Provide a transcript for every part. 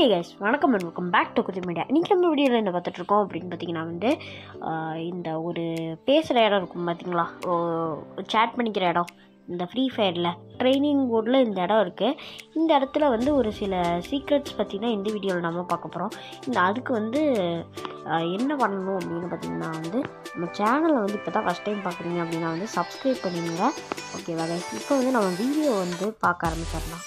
ஹே guys வணக்கம் and welcome back to குதி media இன்றைக்கி நம்ம வீடியோவில் என்ன பார்த்துட்ருக்கோம் அப்படின்னு பார்த்தீங்கன்னா வந்து ஆஹ், இந்த ஒரு பேசுகிற இடம் இருக்கும் பார்த்தீங்களா சேட் பண்ணிக்கிற இடம் இந்த ஃப்ரீ ஃபயரில் ட்ரைனிங் போர்டில் இந்த இடம் இருக்குது இந்த இடத்துல வந்து ஒரு சில சீக்ரெட்ஸ் பற்றினா இந்த வீடியோவில் நம்ம பார்க்க போகிறோம் இந்த அதுக்கு வந்து ஆஹ், என்ன பண்ணணும் அப்படின்னு பார்த்தீங்கன்னா வந்து நம்ம சேனலை வந்து இப்போ தான் ஃபஸ்ட் டைம் பார்க்குறீங்க அப்படின்னா வந்து சப்ஸ்கிரைப் பண்ணிடுங்க ஓகேவா கைஸ் இப்போ வந்து நம்ம வீடியோ வந்து பார்க்க ஆரம்பிச்சிடலாம்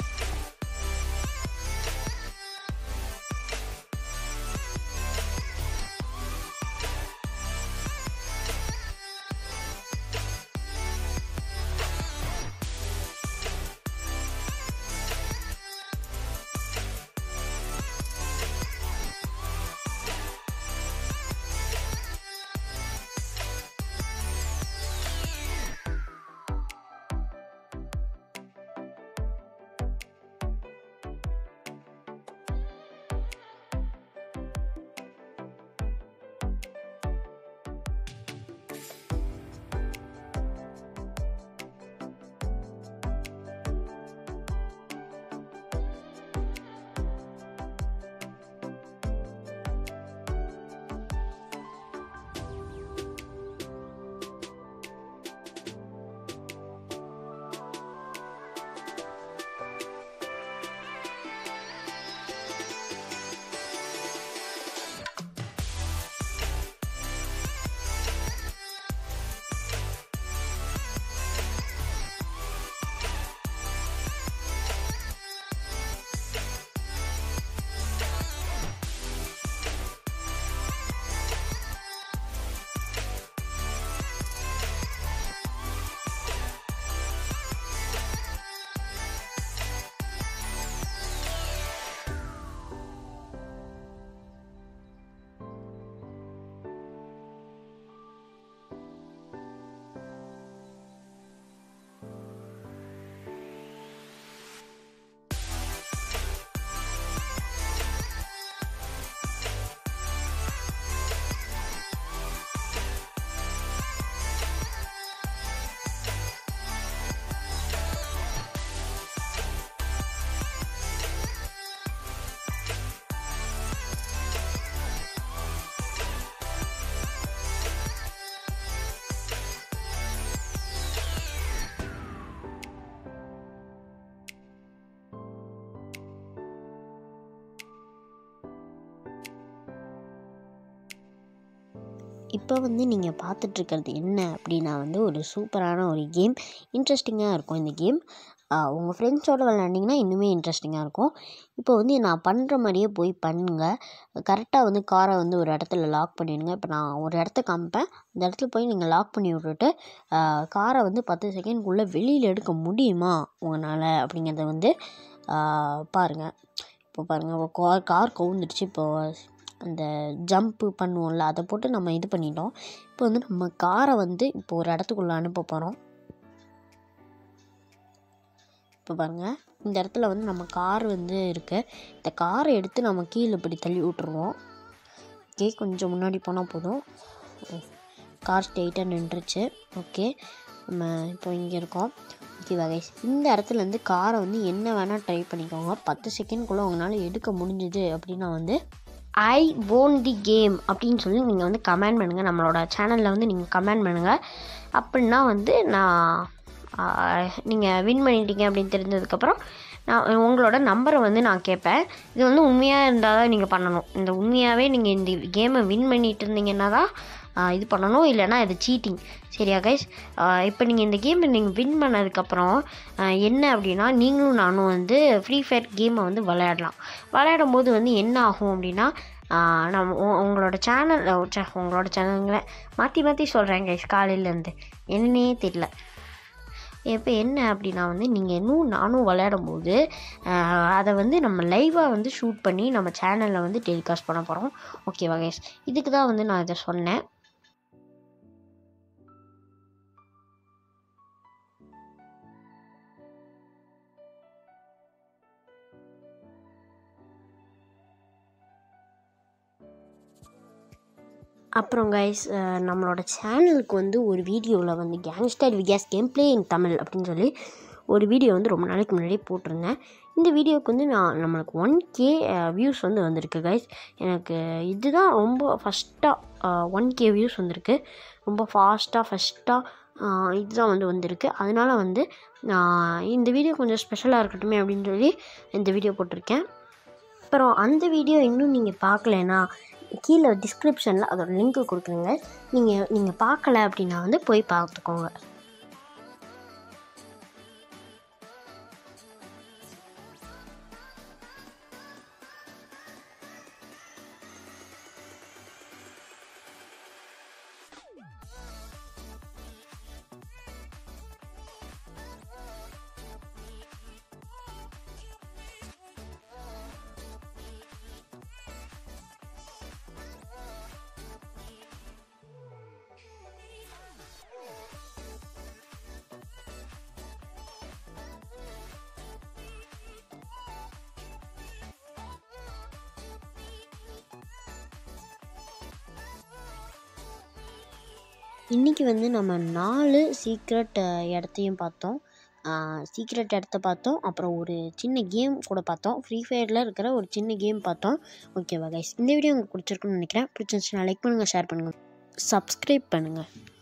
இப்போ வந்து நீங்கள் பார்த்துட்ருக்கிறது என்ன அப்படின்னா வந்து ஒரு சூப்பரான ஒரு கேம் இன்ட்ரெஸ்டிங்காக இருக்கும் இந்த கேம் உங்கள் ஃப்ரெண்ட்ஸோடு விளாண்டிங்கன்னா இன்னுமே இன்ட்ரெஸ்டிங்காக இருக்கும் இப்போ வந்து நான் பண்ணுற மாதிரியே போய் பண்ணுங்கள் கரெக்டாக வந்து காரை வந்து ஒரு இடத்துல லாக் பண்ணிடுங்க இப்போ நான் ஒரு இடத்த காமிப்பேன் அந்த இடத்துல போய் நீங்கள் லாக் பண்ணி விட்டுட்டு காரை வந்து பத்து செகண்ட்குள்ளே வெளியில் எடுக்க முடியுமா உங்களால் அப்படிங்கிறத வந்து பாருங்கள் இப்போ பாருங்கள் கார் கார் கவுந்துடுச்சு இப்போ அந்த ஜம்ப்பு பண்ணுவோம்ல அதை போட்டு நம்ம இது பண்ணிட்டோம் இப்போ வந்து நம்ம காரை வந்து இப்போ ஒரு இடத்துக்குள்ளே அனுப்ப போகிறோம் இப்போ பாருங்கள் இந்த இடத்துல வந்து நம்ம கார் வந்து இருக்குது இந்த காரை எடுத்து நம்ம கீழே இப்படி தள்ளி விட்ருவோம் ஓகே கொஞ்சம் முன்னாடி போனால் போதும் கார் ஸ்ட்ரெயிட்டாக நின்றுச்சு ஓகே நம்ம இப்போ இங்கே இருக்கோம் ஓகே வகைஸ் இந்த இடத்துல இருந்து காரை வந்து என்ன வேணால் ட்ரை பண்ணிக்கோங்க பத்து செகண்ட்குள்ளே உங்களால் எடுக்க முடிஞ்சுது அப்படின்னா வந்து ஐ ஓன் தி கேம் அப்படின்னு சொல்லி நீங்கள் வந்து கமெண்ட் பண்ணுங்கள் நம்மளோட சேனலில் வந்து நீங்கள் கமெண்ட் பண்ணுங்கள் அப்படின்னா வந்து நான் நீங்கள் வின் பண்ணிட்டீங்க அப்படின்னு தெரிஞ்சதுக்கப்புறம் நான் உங்களோட நம்பரை வந்து நான் கேட்பேன் இது வந்து உண்மையாக இருந்தால் தான் நீங்கள் பண்ணணும் இந்த உண்மையாகவே நீங்கள் இந்த கேமை வின் பண்ணிட்டு இருந்தீங்கன்னா தான் ஆஹ், இது பண்ணணும் இல்லைன்னா இது சீட்டிங் சரியா கைஸ் இப்போ நீங்கள் இந்த கேமை நீங்கள் வின் பண்ணதுக்கப்புறம் ஆஹ், என்ன அப்படின்னா நீங்களும் நானும் வந்து ஃப்ரீ ஃபயர் கேமை வந்து விளையாடலாம் விளையாடும் போது வந்து என்ன ஆகும் அப்படின்னா ஆஹ், நம்ம உ- உங்களோட சேனல் உங்களோட சேனலுங்களை மாற்றி மாற்றி சொல்கிறேன் கைஸ் காலையிலேருந்து என்னன்னே தெரியல இப்போ என்ன அப்படின்னா வந்து நீங்கள் இன்னும் நானும் விளையாடும் போது ஆஹ், அதை வந்து நம்ம லைவாக வந்து ஷூட் பண்ணி நம்ம சேனலில் வந்து டெலிகாஸ்ட் பண்ண போகிறோம் ஓகேவா கைஸ் இதுக்கு தான் வந்து நான் இதை சொன்னேன் அப்புறம் கைஸ் நம்மளோட சேனலுக்கு வந்து ஒரு வீடியோவில் வந்து gangster Vegas game play in Tamil அப்படின்னு சொல்லி ஒரு வீடியோ வந்து ரொம்ப நாளைக்கு முன்னாடி போட்டிருந்தேன் இந்த வீடியோவுக்கு வந்து நான் நம்மளுக்கு ஒன் கே வியூஸ் வந்து வந்திருக்கு கைஸ் எனக்கு இதுதான் ரொம்ப ஃபஸ்ட்டாக ஒன் கே வியூஸ் வந்திருக்கு ரொம்ப ஃபாஸ்ட்டாக ஃபஸ்ட்டாக இதுதான் வந்து வந்திருக்கு அதனால வந்து நான் இந்த வீடியோ கொஞ்சம் ஸ்பெஷலாக இருக்கட்டுமே அப்படின்னு சொல்லி இந்த வீடியோ போட்டிருக்கேன் அப்புறம் அந்த வீடியோ இன்னும் நீங்கள் பார்க்கலனா கீழே டிஸ்கிரிப்ஷனில் அதோட லிங்க் கொடுக்குறேங்க நீங்கள் நீங்கள் பார்க்கல அப்படின்னா வந்து போய் பார்த்துக்கோங்க இன்றைக்கி வந்து நம்ம நாலு சீக்ரெட் இடத்தையும் பார்த்தோம் சீக்ரெட் இடத்த பார்த்தோம் அப்புறம் ஒரு சின்ன கேம் கூட பார்த்தோம் ஃப்ரீ ஃபயரில் இருக்கிற ஒரு சின்ன கேம் பார்த்தோம் ஓகேவா கைஸ் இந்த வீடியோ உங்களுக்கு பிடிச்சிருக்குன்னு நினைக்கிறேன் பிடிச்சிருந்துச்சுன்னா லைக் பண்ணுங்கள் ஷேர் பண்ணுங்கள் சப்ஸ்கிரைப் பண்ணுங்கள்